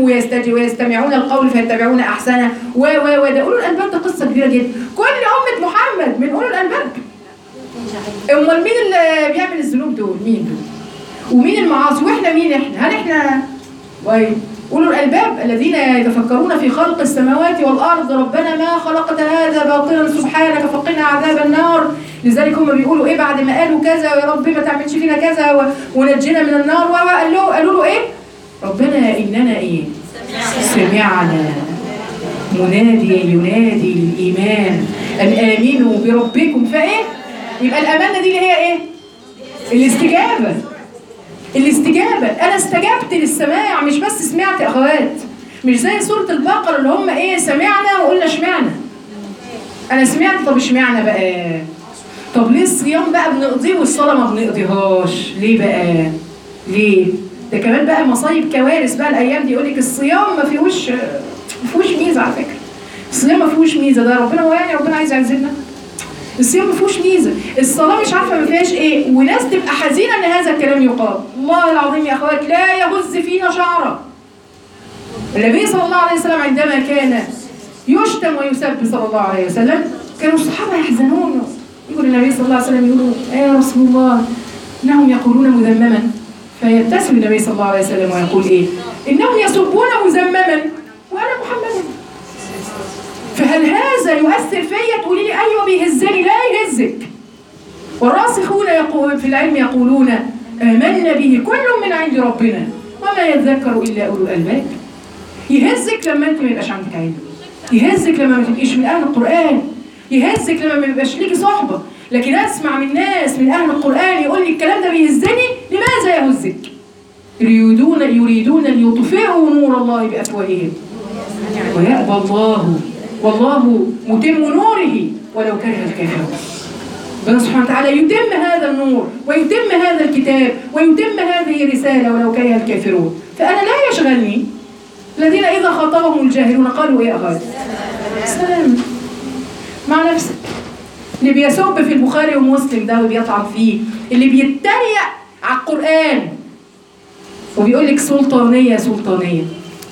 ويستج ويستمعون القول فيتبعون احسنه و و و ده اولو الالباب ده قصه كبيره جدا كل امه محمد من اولو الالباب امال مين اللي بيعمل الذنوب دول مين دول ومين المعاصي واحنا مين احنا هل احنا طيب أولو الألباب الذين يتفكرون في خلق السماوات والأرض ربنا ما خلقت هذا باطلا سبحانك فقنا عذاب النار لذلك هم بيقولوا إيه بعد ما قالوا كذا يا رب ما تعملش فينا كذا و- ونجينا من النار و- وقال له قالوا له إيه ربنا إننا إيه سمعنا مناديا ينادي للإيمان أن آمنوا بربكم فإيه يبقى الأمانة دي اللي هي إيه الاستجابة الاستجابة أنا استجبت للسماع مش بس سمعت يا أخوات مش زي سورة البقرة اللي هم إيه سمعنا وقلنا اشمعنا أنا سمعت طب اشمعنا بقى طب ليه الصيام بقى بنقضيه والصلاة ما بنقضيهاش ليه بقى ليه ده كمان بقى مصايب كوارث بقى الأيام دي يقول لك الصيام ما فيهوش ما فيهوش ميزة على فكرة الصيام ما فيهوش ميزة ده ربنا هو يعني ربنا عايز يعذبنا الصيام ما فيهوش ميزه الصلاه مش عارفه ما فيهاش ايه وناس تبقى حزينه ان هذا الكلام يقال والله العظيم يا اخوات لا يهز فينا شعره النبي صلى الله عليه وسلم عندما كان يشتم ويسب صلى الله عليه وسلم كانوا الصحابه يحزنون يقول النبي صلى الله عليه وسلم يقولوا يا رسول الله انهم يقولون مذمما فيبتسم النبي صلى الله عليه وسلم ويقول ايه انهم يسبون مذمما وانا محمد فهل هذا يؤثر فيا تقولي لي ايوه بيهزني لا يهزك والراسخون يقول في العلم يقولون آمنا به كل من عند ربنا وما يذكر إلا أولو الألباب يهزك لما أنت ما يبقاش عندك علم يهزك لما ما تبقيش من أهل القرآن يهزك لما ما يبقاش ليكي صحبة لكن أسمع من ناس من أهل القرآن يقول لي الكلام ده بيهزني لماذا يهزك؟ يريدون يريدون أن يطفئوا نور الله بأفواههم ويأبى الله والله متم نوره ولو كره الكافرون ربنا سبحانه وتعالى يتم هذا النور ويتم هذا الكتاب ويتم هذه الرسالة ولو كره الكافرون فأنا لا يشغلني الذين إذا خاطبهم الجاهلون قالوا إيه أغاد سلام مع نفسك اللي بيسب في البخاري ومسلم ده وبيطعن فيه اللي بيتريق على القرآن وبيقول لك سلطانية سلطانية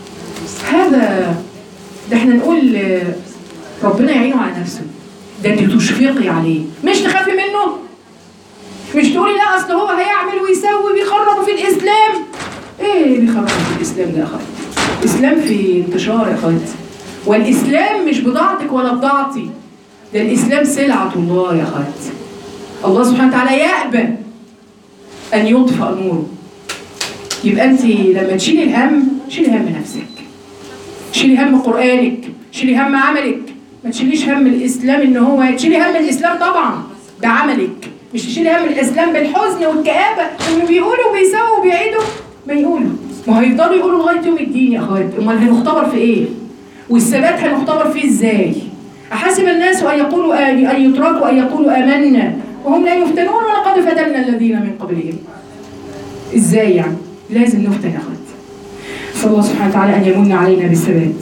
هذا ده احنا نقول آه، ربنا يعينه على نفسه ده انت تشفقي عليه مش تخافي منه مش تقولي لا اصل هو هيعمل ويسوي بيخربوا في الاسلام ايه بيخربوا في الاسلام ده يا اخوات الاسلام في انتشار يا اخوات والاسلام مش بضاعتك ولا بضاعتي ده الاسلام سلعه الله يا اخوات الله سبحانه وتعالى يأبى ان يطفأ نوره يبقى انت لما تشيلي الهم شيلي هم نفسك شيلي هم قرآنك شيلي هم عملك ما تشيليش هم الإسلام إن هو تشيلي هم الإسلام طبعا بعملك مش تشيلي هم الإسلام بالحزن والكآبة إنه بيقولوا وبيسووا وبيعيدوا ما يقولوا ما هيفضلوا يقولوا لغاية يوم الدين يا أخوات أمال هنختبر في إيه؟ والثبات هنختبر فيه إزاي؟ أحسب الناس أن يقولوا آه أن يتركوا أن يقولوا آمنا وهم لا يفتنون ولقد فتنا الذين من قبلهم إزاي يعني؟ لازم نفتن يا أخوات صلى الله سبحانه وتعالى أن يمن علينا بالثبات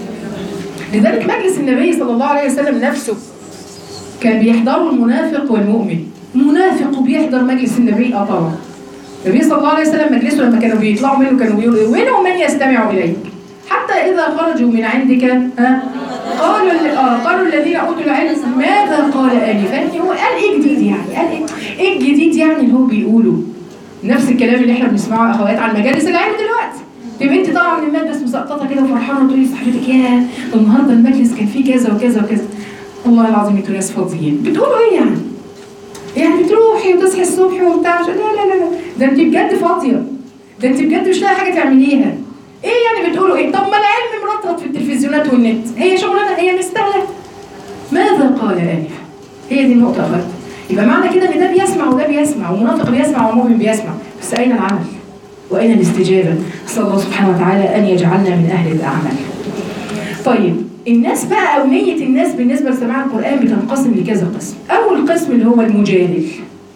لذلك مجلس النبي صلى الله عليه وسلم نفسه كان بيحضره المنافق والمؤمن منافق وبيحضر مجلس النبي اه طبعا النبي صلى الله عليه وسلم مجلسه لما كانوا بيطلعوا منه كانوا بيقولوا وينهم من يستمع اليك حتى اذا خرجوا من عندك ها قالوا ال- آه قالوا الذين اوتوا العلم ماذا قال انفا هو قال ايه جديد يعني قال ايه ايه الجديد يعني اللي هو بيقوله نفس الكلام اللي احنا بنسمعه يا اخوات عن مجالس العلم دلوقتي تبقى انت طالعه من المدرسه مسقطه كده وفرحانه وتقولي لصاحبتك يا ده النهارده المجلس كان فيه كذا وكذا وكذا والله العظيم انتوا ناس فاضيين بتقولوا ايه يعني؟ يعني بتروحي وتصحي الصبح وبتاع لا لا لا لا ده انت بجد فاضيه ده انت بجد مش لاقي حاجه تعمليها ايه يعني بتقولوا ايه؟ طب ما العلم مرطرط في التلفزيونات والنت هي شغلانه هي مستاهله ماذا قال انفا؟ هي دي النقطه يا اخوات يبقى معنى كده ان ده بيسمع وده بيسمع ومنافق بيسمع ومؤمن بيسمع بس اين العمل؟ وأين الاستجابة؟ أسأل الله سبحانه وتعالى أن يجعلنا من أهل الأعمال. طيب الناس بقى أو نية الناس بالنسبة لسماع القرآن بتنقسم لكذا قسم. أول قسم اللي هو المجادل.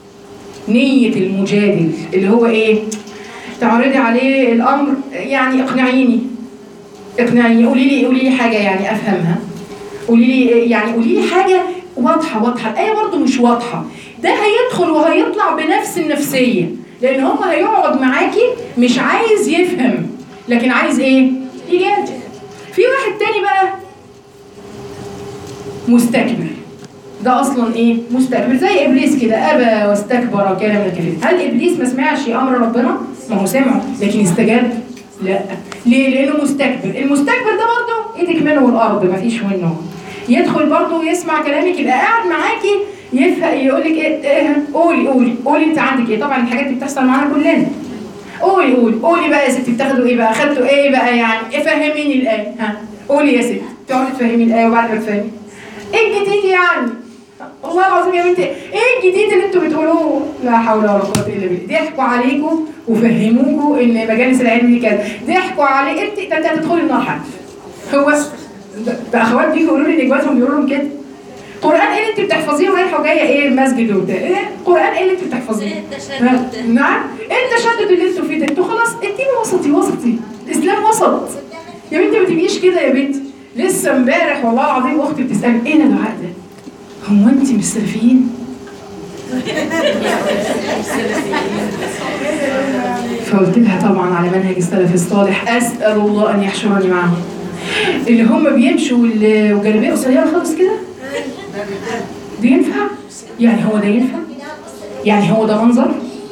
نية المجادل اللي هو إيه؟ تعرضي عليه الأمر يعني اقنعيني. اقنعيني قولي لي قولي لي حاجة يعني أفهمها. قولي لي يعني قولي لي حاجة واضحة واضحة، الآية برضه مش واضحة. ده هيدخل وهيطلع بنفس النفسية. لان هو هيقعد معاكي مش عايز يفهم لكن عايز ايه ايجابي في واحد تاني بقى مستكبر ده اصلا ايه مستكبر زي ابليس كده ابى واستكبر وكان من الكافرين هل ابليس ما سمعش امر ربنا ما هو سمعه لكن استجاب لا ليه لانه مستكبر المستكبر ده برضه ايدك منه الارض ما فيش منه يدخل برضه يسمع كلامك يبقى قاعد معاكي يفهم يقول لك ايه إيه، قولي قولي قولي انت عندك ايه طبعا الحاجات دي بتحصل معانا كلنا قولي قولي قولي بقى يا ستي بتاخدوا ايه بقى اخدتوا ايه بقى يعني إيه فهميني الايه ها قولي يا ستي تقعدي تفهمي الايه وبعد ما تفهمي ايه الجديد يعني والله العظيم يا بنتي ايه الجديد اللي انتوا بتقولوه لا حول ولا قوه الا بالله ضحكوا عليكم وفهموكوا ان مجالس العلم دي كده ضحكوا عليك انت ده انت هتدخلي النار حد هو ده- ده اخوات بيجوا يقولوا لي ان جوازهم بيقولوا لهم كده قران ايه اللي انت بتحفظيه ورايحه وجايه ايه المسجد وبتاع ايه قران ايه اللي انت بتحفظيه ايه التشدد ده؟ نعم ايه التشدد اللي انتوا فيه ده انتوا خلاص الدين وسطي وسطي الاسلام وسط يا بنتي ما تبقيش كده يا بنتي لسه امبارح والله العظيم اختي بتسالني ايه الدعاء ده هو انت مش سلفيين فقلت لها طبعا على منهج السلف الصالح اسال الله ان يحشرني معهم اللي هم بيمشوا وال- وجلابيه قصيره خالص كده ده ينفع يعني هو ده ينفع يعني هو ده منظر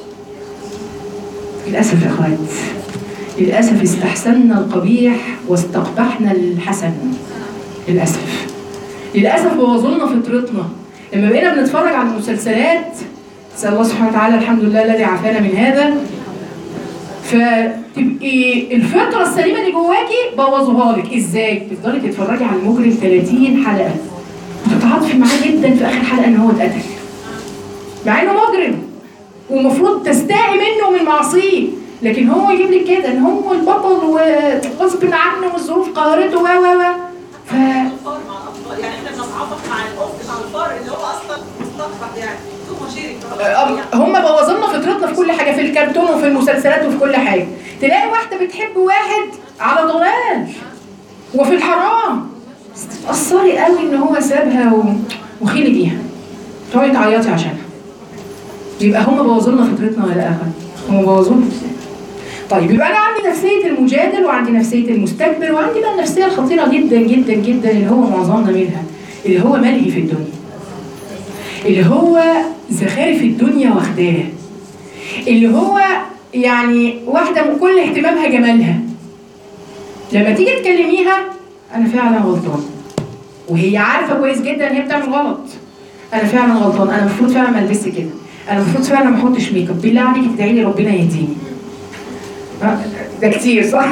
للأسف يا أخوات للأسف استحسنا القبيح واستقبحنا الحسن للأسف للأسف بوظوا لنا فطرتنا لما بقينا بنتفرج على المسلسلات نسأل الله سبحانه وتعالى الحمد لله الذي عافانا من هذا فتبقي الفطرة السليمة اللي جواكي بوظوها لك ازاي؟ تفضلي تتفرجي على المجرم 30 حلقة وتتعاطفي معاه جدا في آخر حلقة إن هو اتقتل مع إنه مجرم ومفروض تستاءي منه ومن معصيه لكن هو يجيب لك كده ان هو البطل وغصب عنه والظروف قهرته و و و ف الفار مع الاطفال يعني احنا بنتعاطف مع الاخت مع الفار اللي هو اصلا مستقبح يعني ثم شيري هم بوظوا لنا فطرتنا في كل حاجه في الكرتون وفي المسلسلات وفي كل حاجه تلاقي واحده بتحب واحد على ضلال وفي الحرام بس تتاثري قوي ان هو سابها و... وخيلي بيها تقعدي تعيطي عشانها يبقى هم بوظوا لنا فطرتنا ولا لا هم بوظوا طيب يبقى انا عندي نفسيه المجادل وعندي نفسيه المستكبر وعندي بقى النفسيه الخطيره جدا جدا جدا اللي هو معظمنا منها اللي هو ملهي في الدنيا اللي هو زخارف الدنيا واخداه اللي هو يعني واحدة كل اهتمامها جمالها لما تيجي تكلميها أنا فعلا غلطان وهي عارفة كويس جدا إن هي بتعمل غلط أنا فعلا غلطان أنا المفروض فعلا ما البسش كده أنا المفروض فعلا ما أحطش ميك اب بالله عليك تدعي لي ربنا يهديني آه، ده كتير صح؟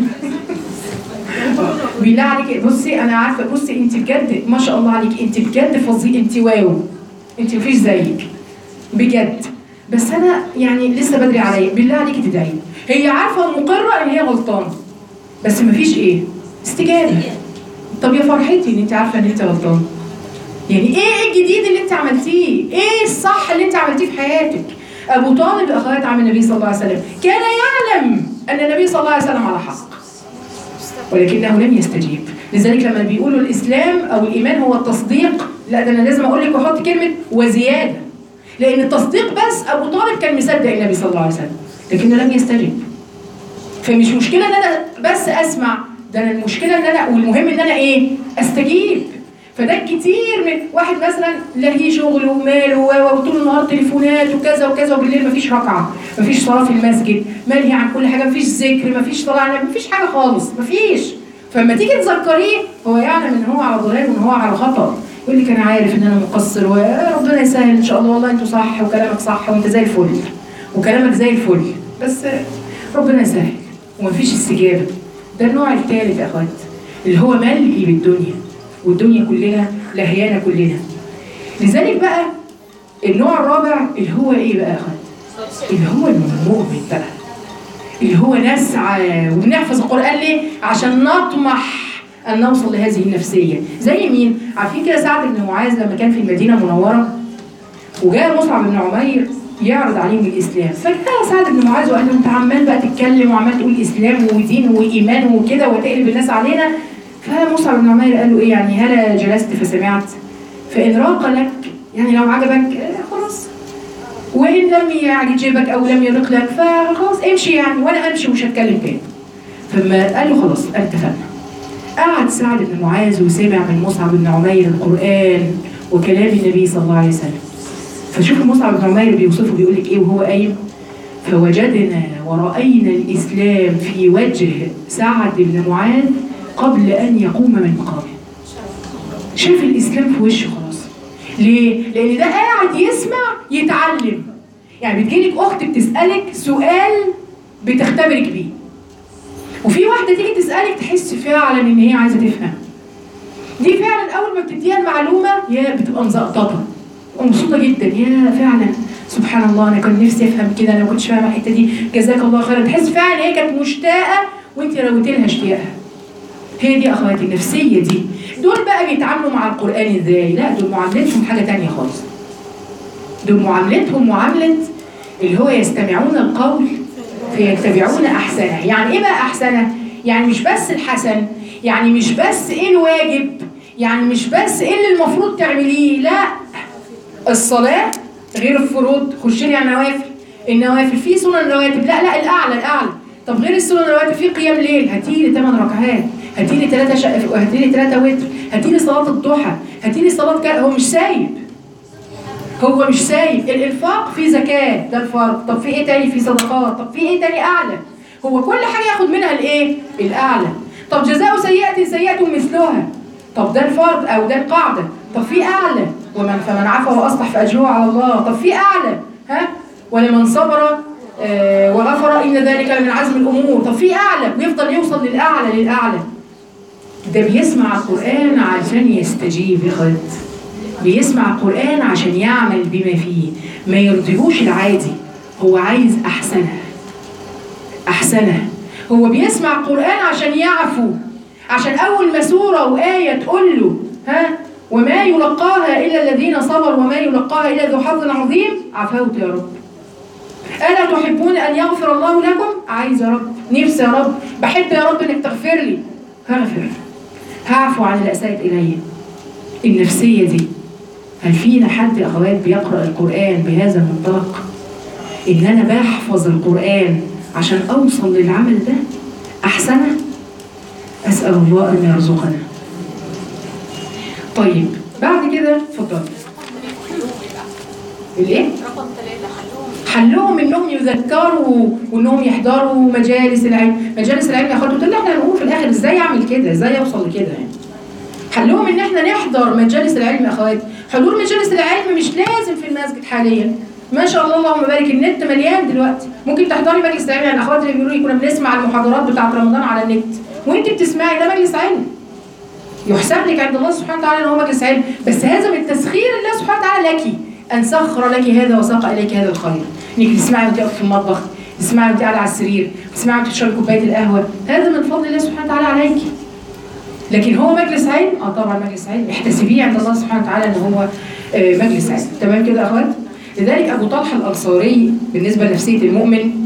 بالله عليك بصي انا عارفه بصي انت بجد ما شاء الله عليك انت بجد فظيع انت واو انت مفيش زيك بجد بس انا يعني لسه بدري عليا بالله عليك تدعي لي. هي عارفه ومقره ان هي غلطانه بس مفيش ايه استجابه طب يا فرحتي ان انت عارفه ان انت غلطانه يعني ايه الجديد اللي انت عملتيه ايه الصح اللي انت عملتيه في حياتك ابو طالب اخوات عم النبي صلى الله عليه وسلم كان يعلم ان النبي صلى الله عليه وسلم على حق ولكنه لم يستجيب لذلك لما بيقولوا الاسلام او الايمان هو التصديق لا ده انا لازم اقول لك واحط كلمه وزياده لان التصديق بس ابو طالب كان مصدق النبي صلى الله عليه وسلم لكنه لم يستجب فمش مشكله ان انا بس اسمع ده انا المشكله ان انا والمهم ان انا ايه استجيب فده كتير من واحد مثلا لاهي شغل ومال و- و- وطول النهار تليفونات وكذا وكذا وبالليل مفيش ركعه مفيش صلاه في المسجد ملهي عن كل حاجه مفيش ذكر مفيش صلاه على النبي، مفيش حاجه خالص مفيش فلما تيجي تذكريه هو يعلم ان هو على ضلال وان هو على خطا يقول لك انا عارف ان انا مقصر وربنا يسهل ان شاء الله والله انتوا صح وكلامك صح وانت زي الفل وكلامك زي الفل بس ربنا يسهل ومفيش استجابه ده النوع الثالث يا اخوات اللي هو ملهي بالدنيا والدنيا كلنا لهيانه كلنا لذلك بقى النوع الرابع اللي هو ايه بقى يا اخوات اللي هو المؤمن بقى اللي هو نسعى وبنحفظ القرآن ليه؟ عشان نطمح أن نوصل لهذه النفسية زي مين؟ عارفين كده سعد بن معاذ لما كان في المدينة المنورة وجاء مصعب بن عمير يعرض عليهم الإسلام فجاء سعد بن معاذ وقال له أنت عمال بقى تتكلم وعمال تقول إسلام ودين وإيمان وكده وتقلب الناس علينا فمصعب بن عمير قال له إيه يعني هلا جلست فسمعت فإن راق لك يعني لو عجبك آه، خلاص وإن لم يعجبك أو لم يرق لك فخلاص امشي يعني وأنا أمشي ومش هتكلم تاني فما قال له خلاص اتفقنا قعد سعد بن معاذ وسمع من مصعب بن عمير القرآن وكلام النبي صلى الله عليه وسلم فشوف مصعب بن عمير بيوصفه بيقول لك ايه وهو قايم فوجدنا ورأينا الإسلام في وجه سعد بن معاذ قبل أن يقوم من مقامه شاف الإسلام في وشه خلاص ليه؟ لأن ده قاعد يسمع يتعلم يعني بتجيلك أخت بتسألك سؤال بتختبرك بيه وفي واحدة تيجي تسألك تحس فعلا إن هي عايزة تفهم دي فعلا أول ما بتديها المعلومة يا بتبقى مزقططة ومبسوطة جدا يا فعلا سبحان الله أنا كان نفسي أفهم كده أنا ما كنتش فاهمة الحتة دي جزاك الله خيرا تحس فعلا هي كانت مشتاقة وأنت رويتي لها اشتياقها هي دي أخواتي النفسية دي دول بقى بيتعاملوا مع القرآن إزاي؟ لا دول معاملتهم حاجة تانية خالص دول معاملتهم معاملة اللي هو يستمعون القول فيتبعون أحسنه يعني إيه بقى أحسنه؟ يعني مش بس الحسن يعني مش بس إيه الواجب يعني مش بس إيه اللي المفروض تعمليه لا الصلاة غير الفروض خش لي على النوافل النوافل في سنن رواتب لا لا الأعلى الأعلى طب غير السنن الرواتب في قيام ليل هاتي لي 8 ركعات هاتي لي 3 شق... هاتي لي 3 وتر هاتي لي صلاة الضحى هاتي لي صلاة كذا هو مش سايب هو مش سايب الانفاق في زكاه ده الفرض طب في ايه تاني في صدقات طب في ايه تاني اعلى هو كل حاجه ياخد منها الايه الاعلى طب جزاء سيئه سيئه مثلها طب ده الفرض او ده القاعده طب في اعلى ومن فمن عفا واصلح فاجره على الله طب في اعلى ها ولمن صبر آه وغفر ان ذلك من عزم الامور طب في اعلى ويفضل يوصل للاعلى للاعلى ده بيسمع القران عشان يستجيب يا خالد بيسمع القرآن عشان يعمل بما فيه ما يرضيهوش العادي هو عايز أحسنها أحسنها هو بيسمع القرآن عشان يعفو عشان أول ما سورة وآية تقول له ها وما يلقاها إلا الذين صبروا وما يلقاها إلا ذو حظ عظيم عفوت يا رب ألا تحبون أن يغفر الله لكم عايز يا رب نفسي يا رب بحب يا رب إنك تغفر لي هغفر هعفو عن الأساءة إلي النفسية دي هل فينا حد اخوات بيقرا القران بهذا المنطلق ان انا بحفظ القران عشان اوصل للعمل ده احسنه اسال الله ان يرزقنا طيب بعد كده اتفضل الايه رقم ثلاثة حلهم حلهم انهم يذكروا وانهم يحضروا مجالس العلم مجالس العلم يا اخوات قلت احنا هنقول في الاخر ازاي اعمل كده ازاي اوصل لكده يعني حلهم ان احنا نحضر مجالس العلم يا اخوات حضور مجالس العلم مش لازم في المسجد حاليا ما شاء الله اللهم بارك النت مليان دلوقتي ممكن تحضري مجلس العلم يعني الاخوات اللي بيقولوا لي كنا بنسمع المحاضرات بتاعت رمضان على النت وانت بتسمعي ده مجلس علم يحسب لك عند الله سبحانه وتعالى ان هو مجلس علم بس هذا من تسخير الله سبحانه وتعالى لك ان سخر لك هذا وساق اليك هذا الخير انك تسمعي وانت واقفه في المطبخ تسمعي وانت قاعده على السرير تسمعي وانت بتشربي كوبايه القهوه هذا من فضل الله سبحانه وتعالى عليك لكن هو مجلس علم اه طبعا مجلس علم احتسبيه عند الله سبحانه وتعالى ان هو آه، مجلس علم تمام كده يا اخوات لذلك ابو طلحه الانصاري بالنسبه لنفسيه المؤمن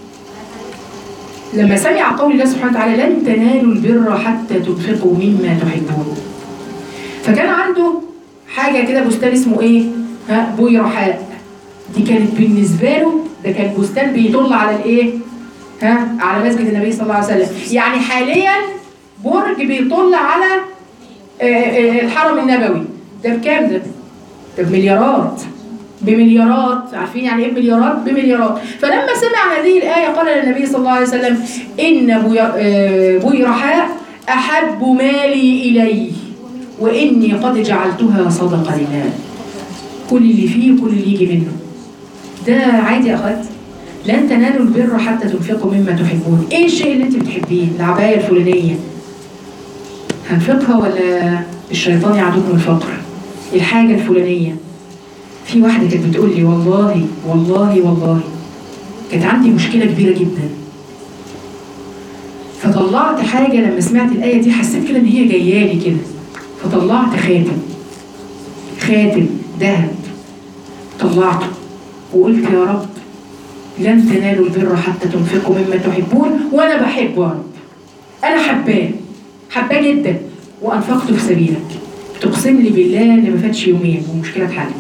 لما سمع قول الله سبحانه وتعالى لن تنالوا البر حتى تنفقوا مما تحبون فكان عنده حاجه كده بستان اسمه ايه ها بوي رحاء دي كانت بالنسبه له ده كان بستان بيطل على الايه ها على مسجد النبي صلى الله عليه وسلم يعني حاليا برج بيطل على آه، آه، الحرم النبوي ده بكام ده؟ ده بمليارات بمليارات عارفين يعني ايه بمليارات؟ بمليارات فلما سمع هذه الآية قال للنبي صلى الله عليه وسلم إن بوي- آه، بويرحاء أحب مالي إلي وإني قد جعلتها صدقة لله كل اللي فيه كل اللي يجي منه ده عادي يا أخوات لن تنالوا البر حتى تنفقوا مما تحبون ايه الشيء اللي انت بتحبيه العباية الفلانية هنفقها ولا الشيطان يعدكم الفقر الحاجة الفلانية في واحدة كانت بتقول لي والله والله والله كانت عندي مشكلة كبيرة جدا فطلعت حاجة لما سمعت الآية دي حسيت كده إن هي جاية لي كده فطلعت خاتم خاتم ذهب طلعته وقلت يا رب لن تنالوا البر حتى تنفقوا مما تحبون وأنا بحبه يا رب أنا حباه حباه جدا وأنفقته في سبيلك تقسم لي بالله إن ما فاتش يومين والمشكلة اتحلت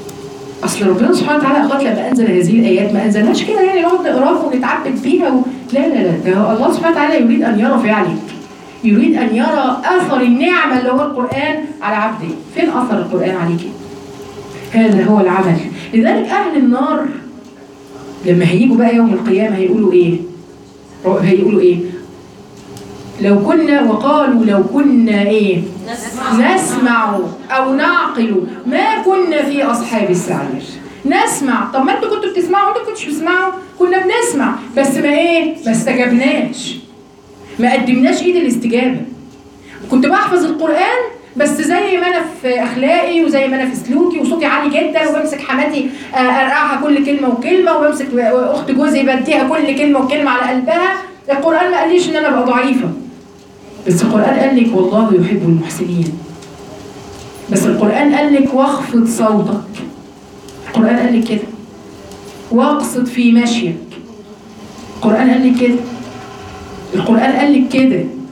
اصل ربنا سبحانه وتعالى اخوات لما انزل هذه الايات ما انزلهاش كده يعني نقعد نقراها ونتعبد بيها و... لا لا لا ده هو الله سبحانه وتعالى يريد ان يرى فعلك يريد ان يرى اثر النعمه اللي هو القران على عبده فين اثر القران عليك هذا هو العمل لذلك اهل النار لما هيجوا بقى يوم القيامه هيقولوا ايه هيقولوا ايه لو كنا وقالوا لو كنا ايه نسمع او نعقل ما كنا في اصحاب السعير نسمع طب ما انتوا كنتوا بتسمعوا انتوا كنتوش بتسمعوا كنا بنسمع بس ما ايه ما استجبناش ما قدمناش ايد الاستجابه كنت بحفظ القران بس زي ما انا في اخلاقي وزي ما انا في سلوكي وصوتي عالي جدا وبمسك حماتي آه، ارقعها كل كلمه وكلمه وبمسك اخت جوزي بديها كل كلمه وكلمه على قلبها القران ما قاليش ان انا ابقى ضعيفه بس القران قال لك والله يحب المحسنين بس القران قال لك واخفض صوتك القران قال لك كده واقصد في مشيك القران قال لك كده القران قال لك كده